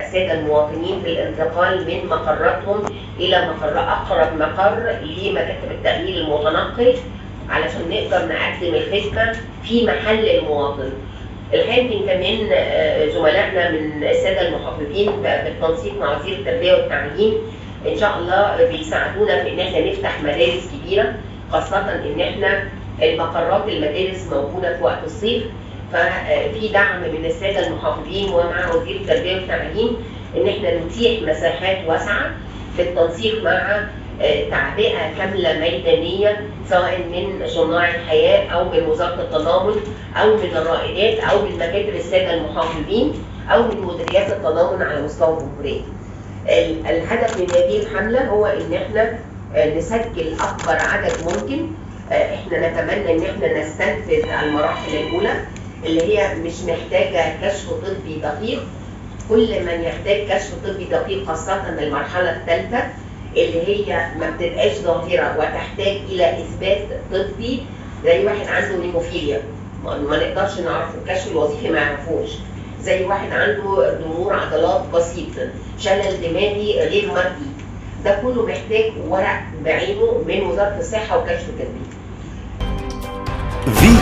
الساده المواطنين بالانتقال من مقراتهم الى مقر اقرب مقر لمكاتب التامين المتنقل علشان نقدر نقدم الخدمه في محل المواطن. الحقيقه يمكن كمان زملائنا من الساده المحافظين بالتنسيق مع وزير التربيه والتعليم ان شاء الله بيساعدونا في ان احنا نفتح مدارس كبيره خاصه ان احنا المقرات المدارس موجوده في وقت الصيف ففي دعم من الساده المحافظين ومع وزير التربيه والتعليم ان احنا نتيح مساحات واسعه بالتنسيق مع تعبئه كامله ميدانيه سواء من صناع الحياه او من وزاره التضامن او من الرائدات او من مكاتب الساده المحافظين او من مديريات التضامن على مستوى الجمهوريه. الهدف من هذه الحمله هو ان احنا نسجل اكبر عدد ممكن احنا نتمنى ان احنا نستنفذ المراحل الاولى اللي هي مش محتاجه كشف طبي دقيق كل من يحتاج كشف طبي دقيق خاصه المرحله الثالثه اللي هي ما بتبقاش ظاهره وتحتاج الى اثبات طبي زي واحد عنده نيموفيليا ما نقدرش نعرف الكشف الوظيفي ما يعرفوش زي واحد عنده ضمور عضلات بسيط شلل دماغي غير مرئي ده كله محتاج ورق بعينه من وزاره الصحه وكشف طبي في